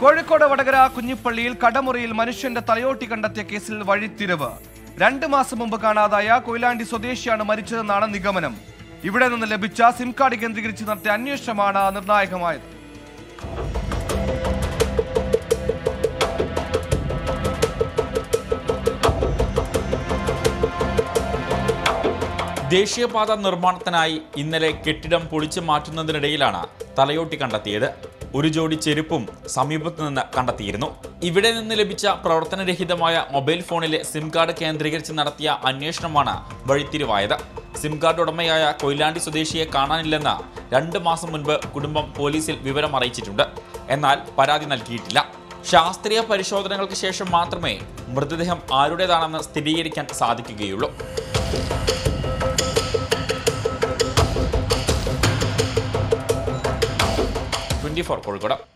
കോഴിക്കോട് വടകര കുഞ്ഞിപ്പള്ളിയിൽ കടമുറിയിൽ മനുഷ്യന്റെ തലയോട്ടി കണ്ടെത്തിയ കേസിൽ വഴിത്തിരിവ് രണ്ട് മാസം മുമ്പ് കാണാതായ കൊയിലാണ്ടി സ്വദേശിയാണ് മരിച്ചതെന്നാണ് നിഗമനം ഇവിടെ നിന്ന് ലഭിച്ച സിം കാർഡ് കേന്ദ്രീകരിച്ച് നടത്തിയ അന്വേഷണമാണ് നിർണായകമായത് ദേശീയപാത നിർമ്മാണത്തിനായി ഇന്നലെ കെട്ടിടം പൊളിച്ചു മാറ്റുന്നതിനിടയിലാണ് തലയോട്ടി കണ്ടെത്തിയത് ഒരു ജോഡി ചെരുപ്പും സമീപത്ത് നിന്ന് കണ്ടെത്തിയിരുന്നു ഇവിടെ നിന്ന് ലഭിച്ച പ്രവർത്തനരഹിതമായ മൊബൈൽ ഫോണിലെ സിം കാർഡ് കേന്ദ്രീകരിച്ച് നടത്തിയ അന്വേഷണമാണ് വഴിത്തിരിവായത് സിം കാർഡ് ഉടമയായ കൊയിലാണ്ടി സ്വദേശിയെ കാണാനില്ലെന്ന് രണ്ട് മാസം മുൻപ് കുടുംബം പോലീസിൽ വിവരം അറിയിച്ചിട്ടുണ്ട് എന്നാൽ പരാതി നൽകിയിട്ടില്ല ശാസ്ത്രീയ പരിശോധനകൾക്ക് ശേഷം മാത്രമേ മൃതദേഹം ആരുടേതാണെന്ന് സ്ഥിരീകരിക്കാൻ സാധിക്കുകയുള്ളൂ ട്വന്റി ഫോർ കോഴിക്കോട്